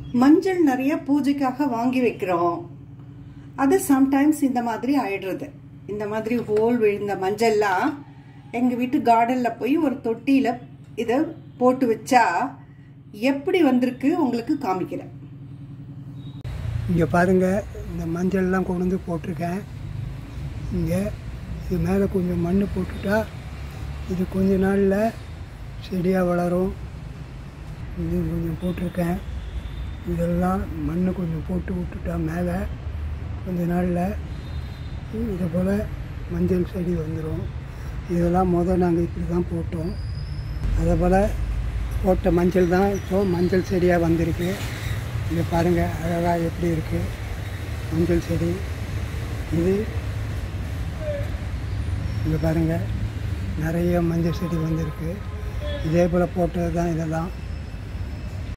மஞ்சள் நிறைய பூஜைக்காக வாங்கி வைக்கிறோம் அது சம்டைம்ஸ் இந்த மாதிரி ஆயிடுறது இந்த மாதிரி ஹோல் விழுந்த மஞ்சள்லாம் எங்கள் வீட்டு கார்டனில் போய் ஒரு தொட்டியில் இதை போட்டு வச்சா எப்படி வந்திருக்கு உங்களுக்கு காமிக்கிறேன் இங்கே பாருங்கள் இந்த மஞ்சள்லாம் கொண்டு வந்து போட்டிருக்கேன் இங்கே இது மேலே கொஞ்சம் மண் போட்டுட்டா இது கொஞ்ச நாளில் செடியாக வளரும் இது கொஞ்சம் போட்டிருக்கேன் இதெல்லாம் மண் கொஞ்சம் போட்டு விட்டுட்டா மேலே கொஞ்ச நாளில் இதை போல் மஞ்சள் செடி வந்துடும் இதெல்லாம் முதல் நாங்கள் இப்படி தான் போட்டோம் அதே போல் போட்ட மஞ்சள் தான் இப்போது மஞ்சள் செடியாக வந்திருக்கு இங்கே பாருங்கள் அழகாக எப்படி இருக்குது மஞ்சள் செடி இது இங்கே பாருங்கள் நிறைய மஞ்சள் செடி வந்திருக்கு இதே போல் போட்டது தான் இதெல்லாம்